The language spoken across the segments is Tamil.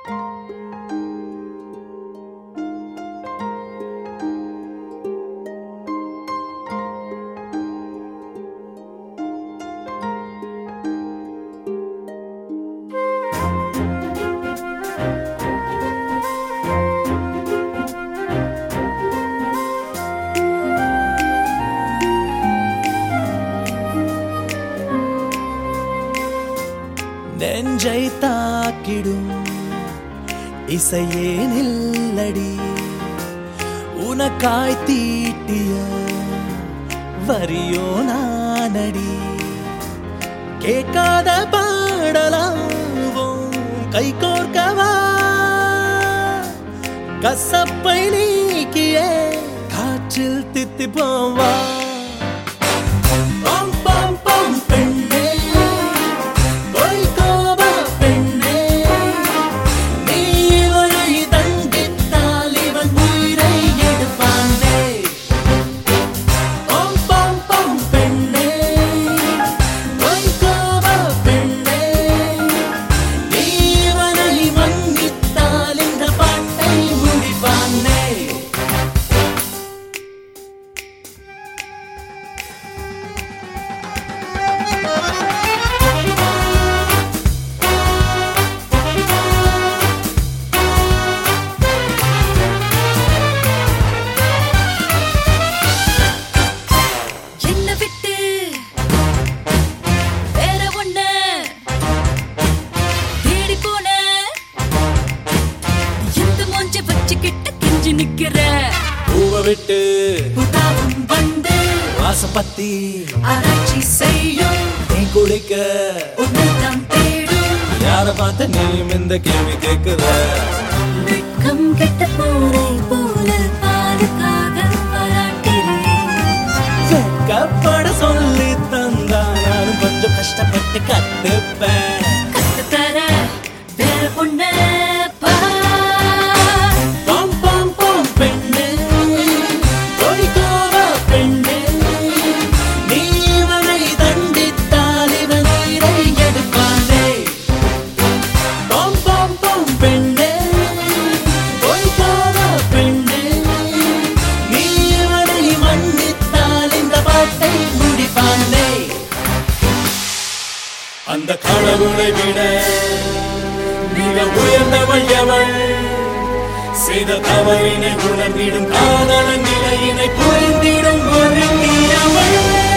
நெஞ்சை தாக்கிடும் இசையே நில்லடி உனக்காய் தீட்டிய வரியோ நானடி கேட்காத பாடலாவும் கை கோர்க்கவா கசப்பை நீக்கியே காற்றில் தித்தி போவா பம் பம் பம் பெண்ணே பொய்கோப பெண்ணே நீ இவனை தண்டித்தால் இவன் உயிரை எடுப்பானே பம் பம் பம் பெண்ணே பொய்கோப பெண்ணே நீ இவனை மன்னித்தால் இந்த பாட்டை முடிப்பானே என்ன விட்டு வேற ஒண்ண தேடி போன எந்த மூஞ்ச வச்சுக்கிட்டு கெஞ்சி நிக்கிற பூவை விட்டு புதாவும் வந்து வாசப்பத்தி ஆராய்ச்சி செய்யும் நீ குடிக்க உன்னைத்தான் தேடும் யார பார்த்து நீயும் இந்த கேள்வி கேட்குற வெட்கம் கெட்ட பூனை போல பாலுக்காக பாராட்டுகிறேன் வெட்கப்பட சொல்லி தந்தா நானும் கொஞ்சம் கஷ்டப்பட்டு கத்துப்பேன் கத்துத்தர வேற பொண்ண பார் பாம் பாம் பாம் பெண்ணே பொய்கோவா பெண்ணே நீ இவனை தண்டித்தால் இவன் உயிரை எடுப்பானே பாம் பாம் பாம் பெண்ணே பொய்கோவா பெண்ணே நீ இவனை மன்னித்தால் இந்த பாட்டை முடிப்பானே அந்த கடவுளை விட மிக உயர்ந்தவள் எவள் செய்த தவறினை உணர்ந்திடும் காதலன் நிலையினை புரிந்திடும் ஒரு நீரவள்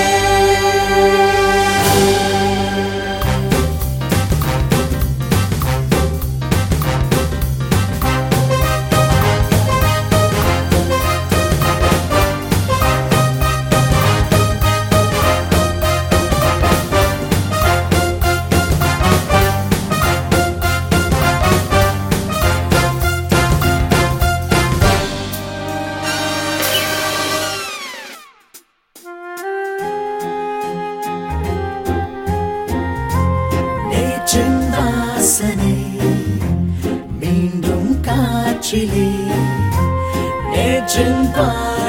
நேற்றின் வாசனை மீண்டும் காற்றிலே நேற்றின் பா